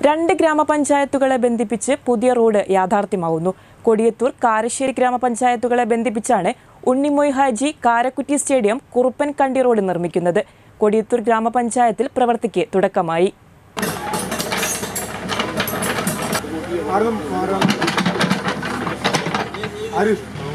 രണ്ട് ഗ്രാമപഞ്ചായത്തുകളെ ബന്ധിപ്പിച്ച് പുതിയ റോഡ് യാഥാർത്ഥ്യമാവുന്നു കൊടിയത്തൂർ കാരശ്ശേരി ഗ്രാമപഞ്ചായത്തുകളെ ബന്ധിപ്പിച്ചാണ് ഉണ്ണിമൊയ് ഹാജി കാരക്കുറ്റി സ്റ്റേഡിയം കുറുപ്പൻ കണ്ടി റോഡ് നിർമ്മിക്കുന്നത് കൊടിയത്തൂർ ഗ്രാമപഞ്ചായത്തിൽ പ്രവൃത്തിക്ക് തുടക്കമായി മാർഗം മാറാം ആര്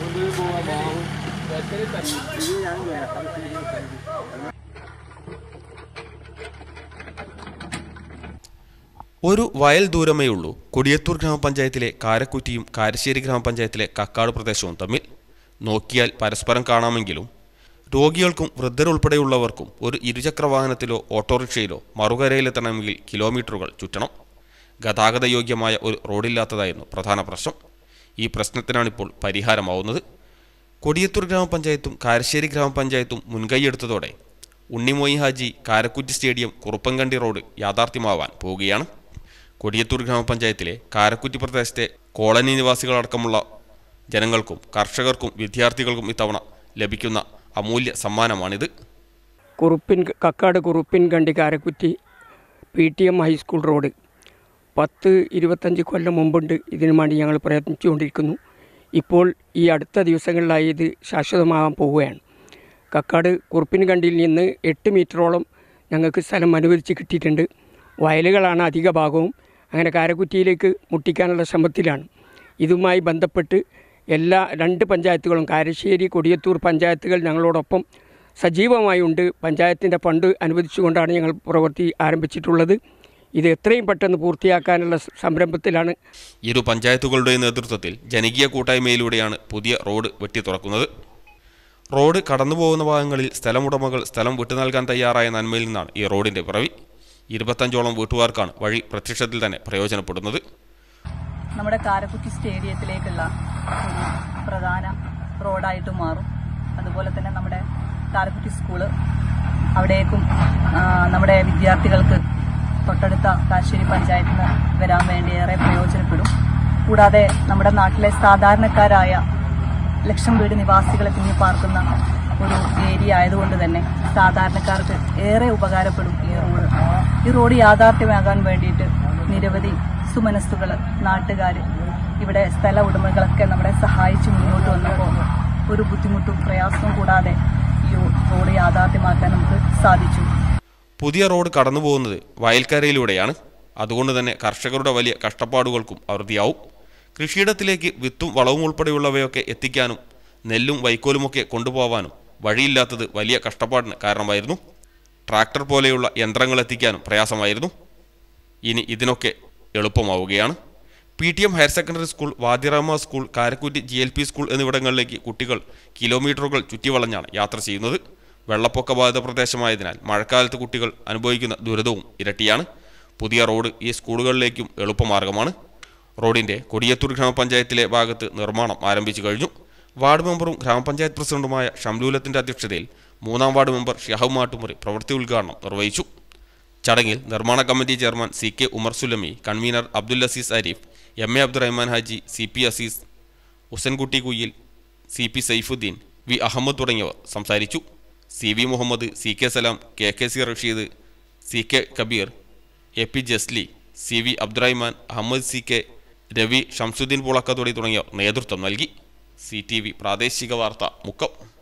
ഒരു വയൽ ദൂരമേ ഉള്ളൂ കൊടിയത്തൂർ ഗ്രാമപഞ്ചായത്തിലെ കാരക്കുറ്റിയും കാരശ്ശേരി ഗ്രാമപഞ്ചായത്തിലെ കക്കാട് പ്രദേശവും തമ്മിൽ നോക്കിയാൽ പരസ്പരം കാണാമെങ്കിലും രോഗികൾക്കും വൃദ്ധരുൾപ്പെടെയുള്ളവർക്കും ഒരു ഇരുചക്ര വാഹനത്തിലോ ഓട്ടോറിക്ഷയിലോ മറുകരയിലെത്തണമെങ്കിൽ കിലോമീറ്ററുകൾ ചുറ്റണം ഗതാഗതയോഗ്യമായ ഒരു റോഡില്ലാത്തതായിരുന്നു പ്രധാന പ്രശ്നം ഈ പ്രശ്നത്തിനാണിപ്പോൾ പരിഹാരമാവുന്നത് കൊടിയത്തൂർ ഗ്രാമപഞ്ചായത്തും കാരശ്ശേരി ഗ്രാമപഞ്ചായത്തും മുൻകൈയെടുത്തതോടെ ഉണ്ണിമൊയ് ഹാജി കാരക്കുറ്റി സ്റ്റേഡിയം കുറുപ്പൻകണ്ടി റോഡ് യാഥാർത്ഥ്യമാവാൻ പോവുകയാണ് കൊടിയത്തൂർ ഗ്രാമപഞ്ചായത്തിലെ കാരക്കുറ്റി പ്രദേശത്തെ കോളനി നിവാസികളടക്കമുള്ള ജനങ്ങൾക്കും കർഷകർക്കും വിദ്യാർത്ഥികൾക്കും ഇത്തവണ ലഭിക്കുന്ന അമൂല്യ സമ്മാനമാണിത് Kuruppin Kakkad Kuruppin Kandi Karakkutty P T M high school road പത്ത് ഇരുപത്തഞ്ച് കൊല്ലം മുമ്പുണ്ട് ഇതിനു വേണ്ടി ഞങ്ങൾ പ്രയത്നിച്ചുകൊണ്ടിരിക്കുന്നു ഇപ്പോൾ ഈ അടുത്ത ദിവസങ്ങളിലായി ഇത് ശാശ്വതമാകാൻ പോവുകയാണ് കക്കാട് കുറുപ്പിൻ കണ്ടിയിൽ നിന്ന് എട്ട് മീറ്ററോളം ഞങ്ങൾക്ക് സ്ഥലം അനുവദിച്ച് കിട്ടിയിട്ടുണ്ട് വയലുകളാണ് അധിക ഭാഗവും അങ്ങനെ കാരക്കുറ്റിയിലേക്ക് മുട്ടിക്കാനുള്ള ശ്രമത്തിലാണ് ഇതുമായി ബന്ധപ്പെട്ട് എല്ലാ രണ്ട് പഞ്ചായത്തുകളും കാരശ്ശേരി കൊടിയത്തൂർ പഞ്ചായത്തുകൾ ഞങ്ങളോടൊപ്പം സജീവമായി ഉണ്ട് പഞ്ചായത്തിൻ്റെ ഫണ്ട് അനുവദിച്ചുകൊണ്ടാണ് ഞങ്ങൾ പ്രവൃത്തി ആരംഭിച്ചിട്ടുള്ളത് ഇത് എത്രയും പെട്ടെന്ന് പൂർത്തിയാക്കാനുള്ള സ- സംരംഭത്തിലാണ് ഇരു പഞ്ചായത്തുകളുടെ നേതൃത്വത്തിൽ ജനകീയ കൂട്ടായ്മയിലൂടെയാണ് പുതിയ റോഡ് വെട്ടി തുറക്കുന്നത് റോഡ് കടന്നുപോകുന്ന ഭാഗങ്ങളിൽ സ്ഥലമുടമകൾ സ്ഥലം വിട്ടു നൽകാൻ തയ്യാറായ നന്മയിൽ നിന്നാണ് ഈ റോഡിന്റെ പിറവി ഇരുപത്തഞ്ചോളം വീട്ടുകാർക്കാണ് വഴി പ്രത്യക്ഷത്തിൽ തന്നെ പ്രയോജനപ്പെടുന്നത് നമ്മുടെ കാരക്കുറ്റി സ്റ്റേഡിയത്തിലേക്കുള്ള ഒരു പ്രധാന റോഡായിട്ട് മാറും അതുപോലെ തന്നെ നമ്മുടെ കാരക്കുറ്റി സ്കൂള് അവിടേക്കും ആ, നമ്മുടെ വിദ്യാർത്ഥികൾക്ക് തൊട്ടടുത്ത കാശ്ശേരി പഞ്ചായത്തിൽ നിന്ന് വരാൻ വേണ്ടി ഏറെ പ്രയോജനപ്പെടും കൂടാതെ നമ്മുടെ നാട്ടിലെ സാധാരണക്കാരായ ലക്ഷം വീട് നിവാസികളെ തിങ്ങി പാർക്കുന്ന ഒരു ഏരിയ ആയതുകൊണ്ട് തന്നെ സാധാരണക്കാർക്ക് ഏറെ ഉപകാരപ്പെടും ഈ റോഡ് ഈ റോഡ് യാഥാർത്ഥ്യമാകാൻ വേണ്ടിയിട്ട് നിരവധി സുമനസ്സുകൾ നാട്ടുകാർ ഇവിടെ സ്ഥല ഉടമകളൊക്കെ നമ്മളെ സഹായിച്ച് മുന്നോട്ട് വന്നപ്പോൾ ഒരു ബുദ്ധിമുട്ടും പ്രയാസവും കൂടാതെ ഈ റോഡ് യാഥാർത്ഥ്യമാക്കാൻ നമുക്ക് സാധിച്ചു പുതിയ റോഡ് കടന്നു പോകുന്നത് വയൽക്കരയിലൂടെയാണ് അതുകൊണ്ട് തന്നെ കർഷകരുടെ വലിയ കഷ്ടപ്പാടുകൾക്കും അറുതിയാവും കൃഷിയിടത്തിലേക്ക് വിത്തും വളവും ഉൾപ്പെടെയുള്ളവയൊക്കെ എത്തിക്കാനും നെല്ലും വൈക്കോലുമൊക്കെ കൊണ്ടുപോകാനും വഴിയില്ലാത്തത് വലിയ കഷ്ടപ്പാടിന് കാരണമായിരുന്നു ട്രാക്ടർ പോലെയുള്ള യന്ത്രങ്ങൾ എത്തിക്കാനും പ്രയാസമായിരുന്നു ഇനി ഇതിനൊക്കെ എളുപ്പമാവുകയാണ് P T M higher secondary school Vadirama school Karakkutty G L P school എന്നിവിടങ്ങളിലേക്ക് കുട്ടികൾ കിലോമീറ്ററുകൾ ചുറ്റിവളഞ്ഞാണ് യാത്ര ചെയ്യുന്നത് വെള്ളപ്പൊക്ക ബാധിത പ്രദേശമായതിനാൽ മഴക്കാലത്ത് കുട്ടികൾ അനുഭവിക്കുന്ന ദുരിതവും ഇരട്ടിയാണ് പുതിയ റോഡ് ഈ സ്കൂളുകളിലേക്കും എളുപ്പമാർഗമാണ് റോഡിന്റെ കൊടിയത്തൂർ ഗ്രാമപഞ്ചായത്തിലെ ഭാഗത്ത് നിർമ്മാണം ആരംഭിച്ചു കഴിഞ്ഞു വാർഡ് മെമ്പറും ഗ്രാമപഞ്ചായത്ത് പ്രസിഡന്റുമായ ഷംലൂലത്തിന്റെ അധ്യക്ഷതയിൽ മൂന്നാം വാർഡ് മെമ്പർ ഷഹബ് മാട്ടുമുറി പ്രവൃത്തി ഉദ്ഘാടനം നിർവഹിച്ചു ചടങ്ങിൽ നിർമ്മാണ committee chairman C K Umar Sulami convener Abdul Aziz Areef M A Abdurahman Haji C P Aziz Husankutty Kuyil C P Saifuddin V Ahammed തുടങ്ങിയവർ സംസാരിച്ചു C V Muhammad C K Salam K K C Rasheed C K Kabeer A P Jasli C V Abdurahman Ahammed C K Ravi Shamsuddin Pulakkathodi തുടങ്ങിയവർ നേതൃത്വം നൽകി സി ടി വി പ്രാദേശിക വാർത്ത മുക്കം